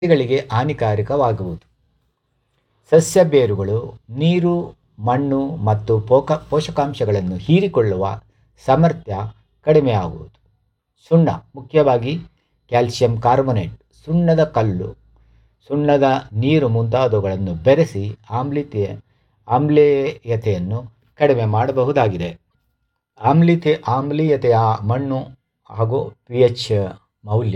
ಸಸ್ಯಗಳಿಗೆ ಹಾನಿಕಾರಕವಾಗುವುದು ಸಸ್ಯ ಬೇರುಗಳು ನೀರು ಮಣ್ಣು ಮತ್ತು ಪೋಕ ಪೋಷಕಾಂಶಗಳನ್ನು ಹೀರಿಕೊಳ್ಳುವ ಸಾಮರ್ಥ್ಯ ಕಡಿಮೆಯಾಗುವುದು ಸುಣ್ಣ ಮುಖ್ಯವಾಗಿ ಕ್ಯಾಲ್ಸಿಯಂ ಕಾರ್ಬೊನೇಟ್ ಸುಣ್ಣದ ಕಲ್ಲು ಸುಣ್ಣದ ನೀರು ಮುಂತಾದವುಗಳನ್ನು ಬೆರೆಸಿ ಆಮ್ಲೀಯ ಆಮ್ಲೇಯತೆಯನ್ನು ಕಡಿಮೆ ಮಾಡಬಹುದಾಗಿದೆ ಆಮ್ಲೀಯತೆ ಆಮ್ಲೀಯತೆಯ ಮಣ್ಣು ಹಾಗೂ ಪಿ ಎಚ್ ಮೌಲ್ಯ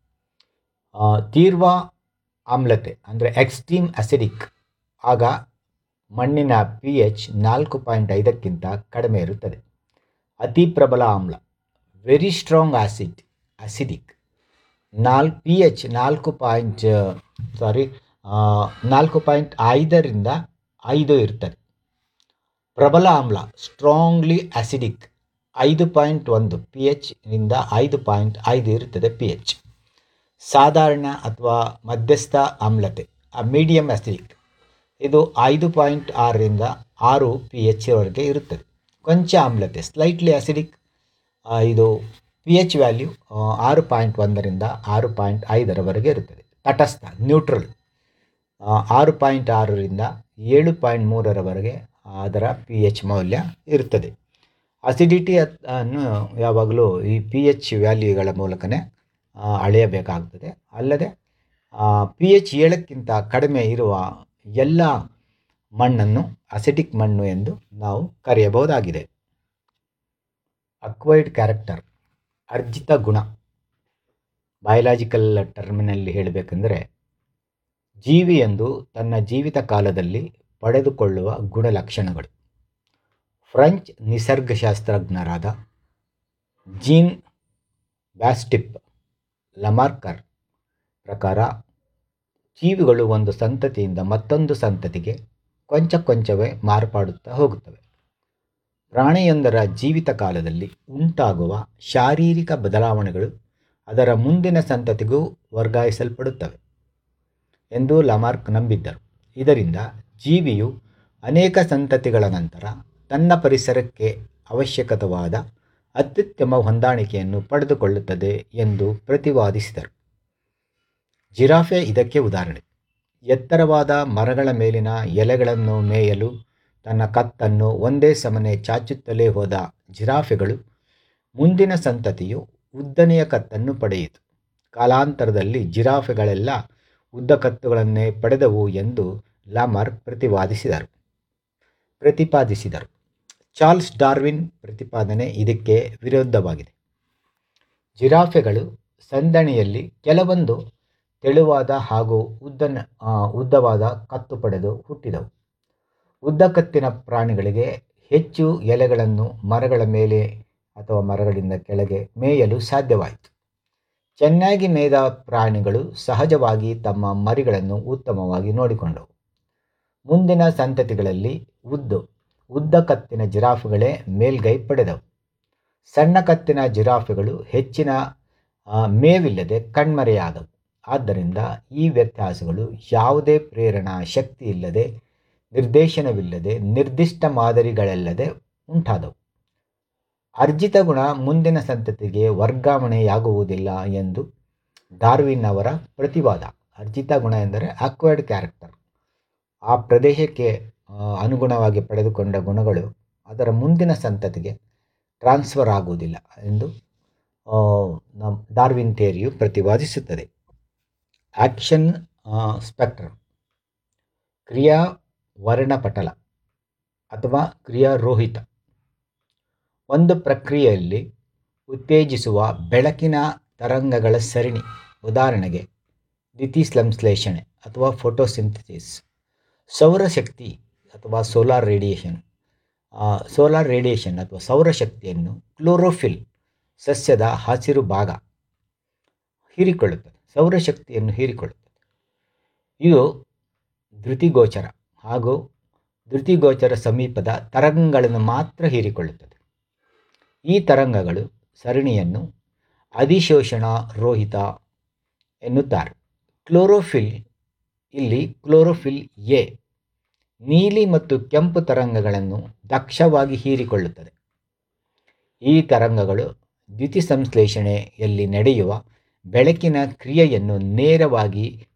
ಆ, ತೀವ್ರ ಆಮ್ಲತೆ ಅಂದರೆ ಎಕ್ಸ್ಟ್ರೀಮ್ ಅಸಿಡಿಕ್ ಆಗ ಮಣ್ಣಿನ ಪಿ ಎಚ್ ನಾಲ್ಕು ಪಾಯಿಂಟ್ ಐದಕ್ಕಿಂತ ಕಡಿಮೆ ಇರುತ್ತದೆ ಅತಿ ಪ್ರಬಲ ಆಮ್ಲ ವೆರಿ ಸ್ಟ್ರಾಂಗ್ ಆಸಿಡ್ ಅಸಿಡಿಕ್ ನಾಲ್ ಪಿ ಎಚ್ ನಾಲ್ಕು ಪಾಯಿಂಟ್ ಸಾರಿ ನಾಲ್ಕು ಪಾಯಿಂಟ್ ಐದರಿಂದ ಐದು ಇರ್ತದೆ ಪ್ರಬಲ ಆಮ್ಲ ಸ್ಟ್ರಾಂಗ್ಲಿ ಅಸಿಡಿಕ್ ಐದು ಪಾಯಿಂಟ್ ಒಂದು ಪಿ ಎಚ್ ನಿಂದ ಐದು ಪಾಯಿಂಟ್ ಐದು ಇರುತ್ತದೆ ಪಿ ಎಚ್ ಸಾಧಾರಣ ಅಥವಾ ಮಧ್ಯಸ್ಥ ಆಮ್ಲತೆ ಮೀಡಿಯಂ ಅಸಿಡಿಕ್ ಇದು ಐದು ಪಾಯಿಂಟ್ ಆರರಿಂದ ಆರು ಪಿ ಎಚ್ ವರೆಗೆ ಇರುತ್ತದೆ ಕೊಂಚ ಆಮ್ಲತೆ ಸ್ಲೈಟ್ಲಿ ಅಸಿಡಿಕ್ ಇದು ಪಿ ಎಚ್ ವ್ಯಾಲ್ಯೂ ಆರು ಪಾಯಿಂಟ್ ಒಂದರಿಂದ ಆರು ಪಾಯಿಂಟ್ ಐದರವರೆಗೆ ಇರುತ್ತದೆ ತಟಸ್ಥ ನ್ಯೂಟ್ರಲ್ ಆರು ಪಾಯಿಂಟ್ ಆರರಿಂದ ಏಳು ಪಾಯಿಂಟ್ ಮೂರರವರೆಗೆ ಅದರ ಪಿ ಎಚ್ ಮೌಲ್ಯ ಇರುತ್ತದೆ ಅಸಿಡಿಟಿ ಅನ್ನು ಯಾವಾಗಲೂ ಈ ಪಿ ಎಚ್ ವ್ಯಾಲ್ಯೂಗಳ ಮೂಲಕನೇ ಆ, ಅಳೆಯಬೇಕಾಗ್ತದೆ ಅಲ್ಲದೆ ಪಿ ಎಚ್ ಏಳಕ್ಕಿಂತ ಕಡಿಮೆ ಇರುವ ಎಲ್ಲ ಮಣ್ಣನ್ನು ಅಸಿಡಿಕ್ ಮಣ್ಣು ಎಂದು ನಾವು ಕರೆಯಬಹುದಾಗಿದೆ ಅಕ್ವೈರ್ಡ್ ಕ್ಯಾರೆಕ್ಟರ್ ಅರ್ಜಿತ ಗುಣ ಬಯಲಾಜಿಕಲ್ ಟರ್ಮಿನಲ್ಲಿ ಹೇಳಬೇಕೆಂದರೆ ಜೀವಿಯೊಂದು ತನ್ನ ಜೀವಿತ ಕಾಲದಲ್ಲಿ ಪಡೆದುಕೊಳ್ಳುವ ಗುಣಲಕ್ಷಣಗಳು ಫ್ರೆಂಚ್ ನಿಸರ್ಗಶಾಸ್ತ್ರಜ್ಞರಾದ ಜೀನ್ ಬ್ಯಾಸ್ಟಿಪ್ ಲಮಾರ್ಕರ್ ಪ್ರಕಾರ ಜೀವಿಗಳು ಒಂದು ಸಂತತಿಯಿಂದ ಮತ್ತೊಂದು ಸಂತತಿಗೆ ಕೊಂಚ ಕೊಂಚವೇ ಮಾರ್ಪಾಡುತ್ತಾ ಹೋಗುತ್ತವೆ ಪ್ರಾಣಿಯೊಂದರ ಜೀವಿತ ಕಾಲದಲ್ಲಿ ಉಂಟಾಗುವ ಶಾರೀರಿಕ ಬದಲಾವಣೆಗಳು ಅದರ ಮುಂದಿನ ಸಂತತಿಗೂ ವರ್ಗಾಯಿಸಲ್ಪಡುತ್ತವೆ ಎಂದು ಲಮಾರ್ಕ್ ನಂಬಿದ್ದರು ಇದರಿಂದ ಜೀವಿಯು ಅನೇಕ ಸಂತತಿಗಳ ನಂತರ ತನ್ನ ಪರಿಸರಕ್ಕೆ ಅವಶ್ಯಕವಾದ ಅತ್ಯುತ್ತಮ ಹೊಂದಾಣಿಕೆಯನ್ನು ಪಡೆದುಕೊಳ್ಳುತ್ತದೆ ಎಂದು ಪ್ರತಿಪಾದಿಸಿದರು ಜಿರಾಫೆ ಇದಕ್ಕೆ ಉದಾಹರಣೆ ಎತ್ತರವಾದ ಮರಗಳ ಮೇಲಿನ ಎಲೆಗಳನ್ನು ಮೇಯಲು ತನ್ನ ಕತ್ತನ್ನು ಒಂದೇ ಸಮನೆ ಚಾಚುತ್ತಲೇ ಹೋದ ಜಿರಾಫೆಗಳು ಮುಂದಿನ ಸಂತತಿಯು ಉದ್ದನೆಯ ಕತ್ತನ್ನು ಪಡೆಯಿತು ಕಾಲಾಂತರದಲ್ಲಿ ಜಿರಾಫೆಗಳೆಲ್ಲ ಉದ್ದ ಕತ್ತುಗಳನ್ನೇ ಪಡೆದವು ಎಂದು ಲಾಮಾರ್ಕ್ ಪ್ರತಿಪಾದಿಸಿದರು ಪ್ರತಿಪಾದಿಸಿದರು ಚಾರ್ಲ್ಸ್ ಡಾರ್ವಿನ್ ಪ್ರತಿಪಾದನೆ ಇದಕ್ಕೆ ವಿರುದ್ಧವಾಗಿದೆ ಜಿರಾಫೆಗಳು ಸಂದಣಿಯಲ್ಲಿ ಕೆಲವೊಂದು ತೆಳುವಾದ ಹಾಗೂ ಉದ್ದನ ಆ, ಉದ್ದವಾದ ಕತ್ತು ಪಡೆದು ಹುಟ್ಟಿದವು ಉದ್ದ ಕತ್ತಿನ ಪ್ರಾಣಿಗಳಿಗೆ ಹೆಚ್ಚು ಎಲೆಗಳನ್ನು ಮರಗಳ ಮೇಲೆ ಅಥವಾ ಮರಗಳಿಂದ ಕೆಳಗೆ ಮೇಯಲು ಸಾಧ್ಯವಾಯಿತು ಚೆನ್ನಾಗಿ ಮೇಯ್ದ ಪ್ರಾಣಿಗಳು ಸಹಜವಾಗಿ ತಮ್ಮ ಮರಿಗಳನ್ನು ಉತ್ತಮವಾಗಿ ನೋಡಿಕೊಂಡವು ಮುಂದಿನ ಸಂತತಿಗಳಲ್ಲಿ ಉದ್ದು ಉದ್ದ ಕತ್ತಿನ ಜಿರಾಫೆಗಳೇ ಮೇಲ್ಗೈ ಪಡೆದವು ಸಣ್ಣ ಕತ್ತಿನ ಜಿರಾಫೆಗಳು ಹೆಚ್ಚಿನ ಆ, ಮೇವಿಲ್ಲದೆ ಕಣ್ಮರೆಯಾದವು ಆದ್ದರಿಂದ ಈ ವ್ಯತ್ಯಾಸಗಳು ಯಾವುದೇ ಪ್ರೇರಣಾ ಶಕ್ತಿ ಇಲ್ಲದೆ ನಿರ್ದೇಶನವಿಲ್ಲದೆ ನಿರ್ದಿಷ್ಟ ಮಾದರಿಗಳಲ್ಲದೆ ಉಂಟಾದವು ಅರ್ಜಿತ ಗುಣ ಮುಂದಿನ ಸಂತತಿಗೆ ವರ್ಗಾವಣೆಯಾಗುವುದಿಲ್ಲ ಎಂದು ಡಾರ್ವಿನ್ ಅವರ ಪ್ರತಿವಾದ ಅರ್ಜಿತ ಗುಣ ಎಂದರೆ ಅಕ್ವೈರ್ಡ್ ಕ್ಯಾರೆಕ್ಟರ್ ಆ ಪ್ರದೇಶಕ್ಕೆ ಆ, ಅನುಗುಣವಾಗಿ ಪಡೆದುಕೊಂಡ ಗುಣಗಳು ಅದರ ಮುಂದಿನ ಸಂತತಿಗೆ ಟ್ರಾನ್ಸ್ಫರ್ ಆಗುವುದಿಲ್ಲ ಎಂದು ಆ, ನಮ್ಮ ಡಾರ್ವಿನ್ ಥಿಯರಿಯು ಪ್ರತಿಪಾದಿಸುತ್ತದೆ ಆಕ್ಷನ್ ಸ್ಪೆಕ್ಟ್ರಮ್ ಕ್ರಿಯಾ ವರ್ಣಪಟಲ ಅಥವಾ ಕ್ರಿಯಾರೋಹಿತ ಒಂದು ಪ್ರಕ್ರಿಯೆಯಲ್ಲಿ ಉತ್ತೇಜಿಸುವ ಬೆಳಕಿನ ತರಂಗಗಳ ಸರಣಿ ಉದಾಹರಣೆಗೆ ದ್ಯುತಿಸಂಶ್ಲೇಷಣೆ ಅಥವಾ ಫೋಟೋಸಿಂಥಸಿಸ್ ಸೌರಶಕ್ತಿ ಅಥವಾ ಸೋಲಾರ್ ರೇಡಿಯೇಷನ್ ಸೋಲಾರ್ ರೇಡಿಯೇಷನ್ ಅಥವಾ ಸೌರಶಕ್ತಿಯನ್ನು ಕ್ಲೋರೋಫಿಲ್ ಸಸ್ಯದ ಹಸಿರು ಭಾಗ ಹೀರಿಕೊಳ್ಳುತ್ತದೆ ಸೌರಶಕ್ತಿಯನ್ನು ಹೀರಿಕೊಳ್ಳುತ್ತದೆ ಇದು ಧೃತಿಗೋಚರ ಹಾಗೂ ಧೃತಿಗೋಚರ ಸಮೀಪದ ತರಂಗಗಳನ್ನು ಮಾತ್ರ ಹೀರಿಕೊಳ್ಳುತ್ತದೆ ಈ ತರಂಗಗಳು ಸರಣಿಯನ್ನು ಅಧಿಶೋಷಣ ರೋಹಿತ ಎನ್ನುತ್ತಾರೆ ಕ್ಲೋರೋಫಿಲ್ ಇಲ್ಲಿ ಕ್ಲೋರೋಫಿಲ್ ಎ ನೀಲಿ ಮತ್ತು ಕೆಂಪು ತರಂಗಗಳನ್ನು ದಕ್ಷವಾಗಿ ಹೀರಿಕೊಳ್ಳುತ್ತದೆ ಈ ತರಂಗಗಳು ದ್ಯುತಿಸಂಶ್ಲೇಷಣೆಯಲ್ಲಿ ನಡೆಯುವ ಬೆಳಕಿನ ಕ್ರಿಯೆಯನ್ನು ನೇರವಾಗಿ